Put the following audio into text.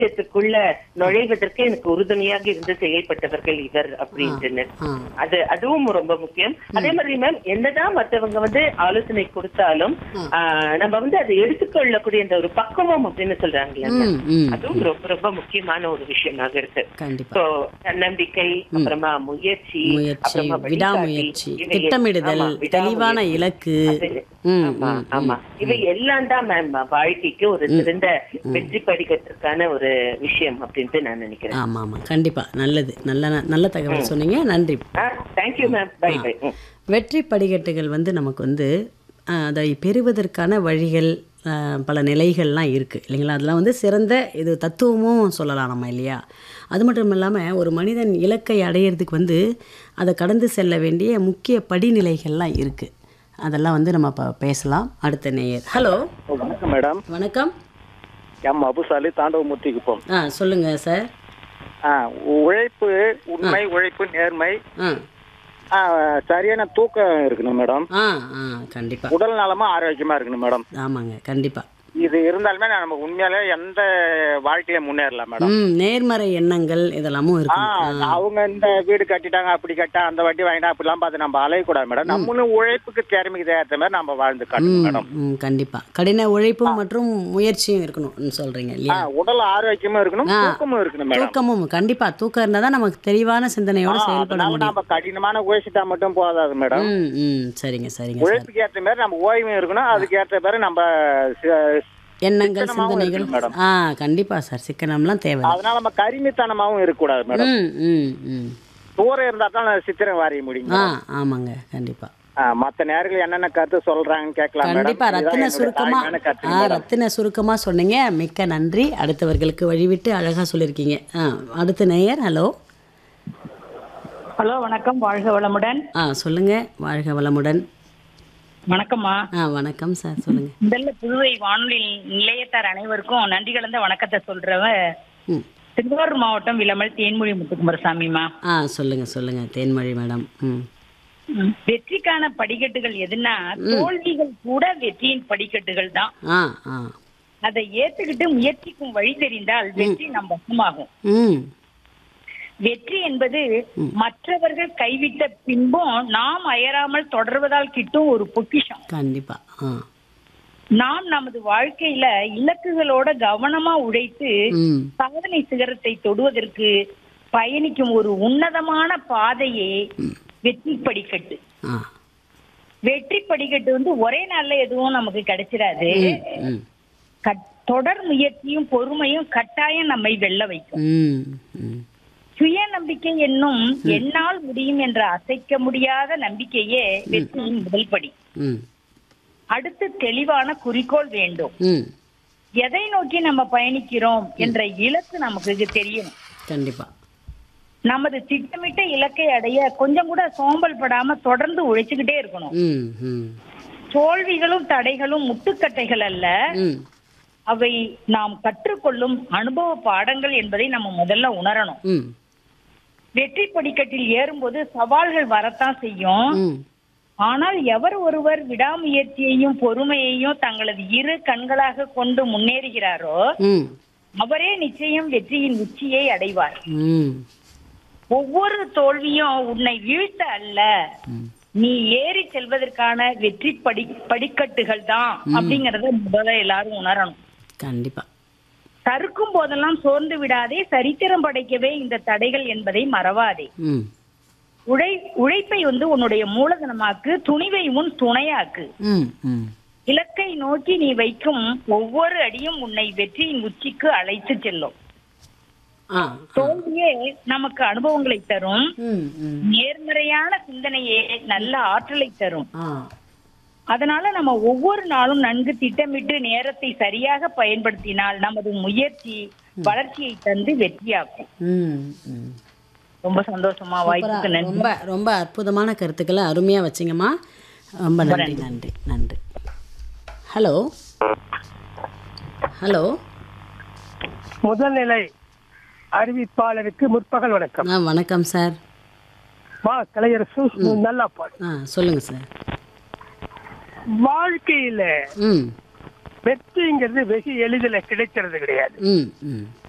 லட்சியத்துக்குள்ள நுழைவதற்கு எனக்கு உறுதுணையாக இருந்து செயல்பட்டவர்கள் இவர் அப்படின்ட்டு ஆ அது அதுவும் ரொம்ப முக்கியம் அதே மாதிரி மேம் என்னதான் மத்தவங்க வந்து ஆலோசனை கொடுத்தாலும் ஆஹ், நம்ம வந்து அதை எடுத்துக்கொள்ளக்கூடிய அந்த ஒரு பக்குவம் அப்படின்னு சொல்றாங்க இல்லையா ம் ம் அதுவும் ரொம்ப ரொம்ப முக்கியமான ஒரு விஷயமாக இருக்கு கண்டிப்பா So, தன்னம்பிக்கை அப்புறமா முயற்சி முயற்சி அப்புறமா வழிகாட்டி, விடாமுயற்சி இவை- திட்டமிடுதல் ஆமா, விடாமுயற்சி. தெளிவான இலக்கு அது- ம் ஆமா ம் ஆமா இவை எல்லாம் தான் மேம் வாழ்க்கைக்கு ஒரு சிறந்த வெற்றி படிக்கிறதுக்கான ஒரு விஷயம் அப்படின்ட்டு நான் நினைக்கிறேன் ஆமா ஆமா கண்டிப்பா நல்லது நல்ல நல்ல தகவல் சொன்னீங்க நன்றி தேங்க்யூ மேம் பை பை வெற்றி படிக்கட்டுகள் வந்து நமக்கு வந்து ஆஹ், அதை பெறுவதற்கான வழிகள் ஆஹ், பல நிலைகள்லாம் இருக்குது இல்லைங்களா அதெல்லாம் வந்து சிறந்த இது தத்துவமும் சொல்லலாம் நம்ம இல்லையா அது மட்டும் இல்லாமல் ஒரு மனிதன் இலக்கை அடையிறதுக்கு வந்து அதை கடந்து செல்ல வேண்டிய முக்கிய படிநிலைகள்லாம் இருக்குது அதெல்லாம் வந்து நம்ம இப்போ பேசலாம் அடுத்த நேயர் ஹலோ வணக்கம் மேடம் வணக்கம் எம் அபுசாலி தாண்டவமூர்த்தி குப்பம் ஆ சொல்லுங்கள் சார் ஆ உழைப்பு உண்மை உழைப்பு நேர்மை ஆ ஆ, சரியான தூக்கம் இருக்கணும் மேடம் ஆ ஆ கண்டிப்பாக உடல் நலமா ஆரோக்கியமா இருக்கணும் மேடம் ஆமாங்க கண்டிப்பாக இது இருந்தாலுமே நம்ம உண்மையாலே எந்த வாழ்க்கையில முன்னேறலாம் மேடம் ம் நேர்மறை எண்ணங்கள் இதெல்லாமும் ஆ, இருக்கு அவங்க இந்த வீடு கட்டிட்டாங்க அப்படி கட்டா அந்த வட்டி வாங்கினா அப்படிலாம் பார்த்து நம்ம அலையக்கூடாது மேடம் நம்மளும் உழைப்புக்கு திறமைக்கு ஏற்ற மாதிரி நம்ம வாழ்ந்து காட்டணும் மேடம் ம் கண்டிப்பா கடின உழைப்பும் மற்றும் முயற்சியும் இருக்கணும் சொல்றீங்க ஆ, இல்லையா உடல் ஆரோக்கியமும் இருக்கணும் ஆ. தூக்கமும் இருக்கணும் மேடம் தூக்கமும் கண்டிப்பா தூக்கம் இருந்தால் தான் நமக்கு தெளிவான சிந்தனையோட ஆ, செயல்பட அதனால முடியும் நம்ம கடினமான உழைச்சிட்டா மட்டும் போதாது மேடம் ம் ம் சரிங்க சரிங்க சார் உழைப்புக்கு ஏற்ற மாதிரி நம்ம ஓய்வும் இருக்கணும் அதுக்கு ஏற்ற மாதிரி நம்ம சி- எண்ணங்கள் சிக்கனமாவும் சிந்தனைகள் இருக்கணும் மேடம். ஆ கண்டிப்பா சார் சிக்கனம்லாம் தேவை அதனால நம்ம கரிமித்தனமாவும் இருக்கக்கூடாது மேடம் ம் ம் ம் தூரம் இருந்தா தான் சித்திரம் வரைய முடியும் ஆ ஆமாங்க கண்டிப்பா ஆ, மத்த நேரங்கள் என்னென்ன கருத்து சொல்றாங்கன்னு கேட்கலாம் மேடம் கண்டிப்பா இதுதான் ரத்தின என்னோட சுருக்கமா தாழ்மையான கருத்து ஆ மேடம். ரத்தின சுருக்கமா சொன்னீங்க மிக்க நன்றி அடுத்தவர்களுக்கு வழிவிட்டு அழகா சொல்லியிருக்கீங்க ஆ அடுத்த நேயர் ஹலோ ஹலோ வணக்கம் வாழ்க வளமுடன் ஆ சொல்லுங்க வாழ்க வளமுடன் வணக்கம்மா ஆ வணக்கம் சார் சொல்லுங்க முதல்ல புதுவை வானொலி நிலையத்தார் அனைவருக்கும் நன்றி கலந்த வணக்கத்தை சொல்றவ ம் திருவாரூர் மாவட்டம் விளமல் தேன்மொழி முத்துக்குமாரசாமிமா ஆ சொல்லுங்க சொல்லுங்க தேன்மொழி மேடம் ம் வெற்றிக்கான படிக்கட்டுகள் எதுன்னா தோல்விகள் கூட வெற்றியின் படிக்கட்டுகள் தான் ஆ ஆ அதை ஏத்துக்கிட்டு முயற்சிக்கும் வழி தெரிந்தால் வெற்றி நம் வசமாகும் ம் வெற்றி என்பது மற்றவர்கள் கைவிட்ட பின்பும் நாம் அயராமல் தொடர்வதால் கிட்டும் ஒரு பொக்கிஷம் கண்டிப்பா ஆ நாம் நமது வாழ்க்கையில இலக்குகளோட கவனமா உழைத்து ம் சாதனை சிகரத்தை தொடுவதற்கு பயணிக்கும் ஒரு உன்னதமான பாதையே வெற்றி படிக்கட்டு ஆ வெற்றி படிக்கட்டு வந்து ஒரே நாள்ல எதுவும் நமக்கு கிடைச்சிடாது ம் கட்- தொடர் முயற்சியும் பொறுமையும் கட்டாயம் நம்மை வெல்ல வைக்கும் ம் ம் சுய நம்பிக்கை என்னும் என்னால் முடியும் என்ற அசைக்க முடியாத நம்பிக்கையே வெற்றியின் முதல் படி ம் அடுத்து தெளிவான குறிக்கோள் வேண்டும் ம் எதை நோக்கி நம்ம பயணிக்கிறோம் என்ற இலக்கு நமக்கு தெரியணும் கண்டிப்பா நமது திட்டமிட்ட இலக்கை அடைய கொஞ்சம் கூட சோம்பல் படாம தொடர்ந்து உழைச்சுக்கிட்டே இருக்கணும் ம் ம் தோல்விகளும் தடைகளும் முட்டுக்கட்டைகள் அல்ல ம் அவை நாம் கற்றுக்கொள்ளும் அனுபவ பாடங்கள் என்பதை நம்ம முதல்ல உணரணும் ம் வெற்றி படிக்கட்டில் ஏறும்போது சவால்கள் வரத்தான் செய்யும் ம் ஆனால் எவர் ஒருவர் விடாமுயற்சியையும் பொறுமையையும் தங்களது இரு கண்களாக கொண்டு முன்னேறுகிறாரோ ம் அவரே நிச்சயம் வெற்றியின் உச்சியை அடைவார் ம் ஒவ்வொரு தோல்வியும் உன்னை வீழ்த்த அல்ல நீ ஏறி செல்வதற்கான வெற்றி படி படிக்கட்டுகள் தான் அப்படிங்கறத முதல்ல எல்லாரும் உணரணும் கண்டிப்பா தருக்கும் போதெல்லாம் சோர்ந்து விடாதே சரித்திரம் படைக்கவே இந்த தடைகள் என்பதை மறவாதே ம் உழை உழைப்பை வந்து உன்னுடைய மூலதனமாக்கு துணிவை உன் துணையாக்கு ம் ம் இலக்கை நோக்கி நீ வைக்கும் ஒவ்வொரு அடியும் உன்னை வெற்றியின் உச்சிக்கு அழைத்து செல்லும் ஆ தோல்வியே நமக்கு அனுபவங்களை தரும் ம் ம் நேர்மறையான சிந்தனையே நல்ல ஆற்றலை தரும் ஆ அதனால நம்ம ஒவ்வொரு நாளும் நன்கு திட்டமிட்டு நேரத்தை சரியாக பயன்படுத்தினால் நமது முயற்சி வளர்ச்சியை தந்து வெற்றியாக்கும் ம் ம் ரொம்ப சந்தோஷமா வாய்ப்புக்கு சூப்பரா. நன்றி ரொம்ப ரொம்ப அற்புதமான கருத்துக்களை அருமையாக வச்சிங்கம்மா ரொம்ப நன்றி நன்றி நன்றி ஹலோ ஹலோ முதல்நிலை அறிவிப்பாளருக்கு முற்பகல் வணக்கம் ஆ வணக்கம் சார் மா கலையரசு நல்லா பாடு ஆ சொல்லுங்கள் சார் வாழ்க்கையில ம் வெற்றிங்கிறது வெகு எளிதில் கிடைக்கிறது கிடையாது ம் ம்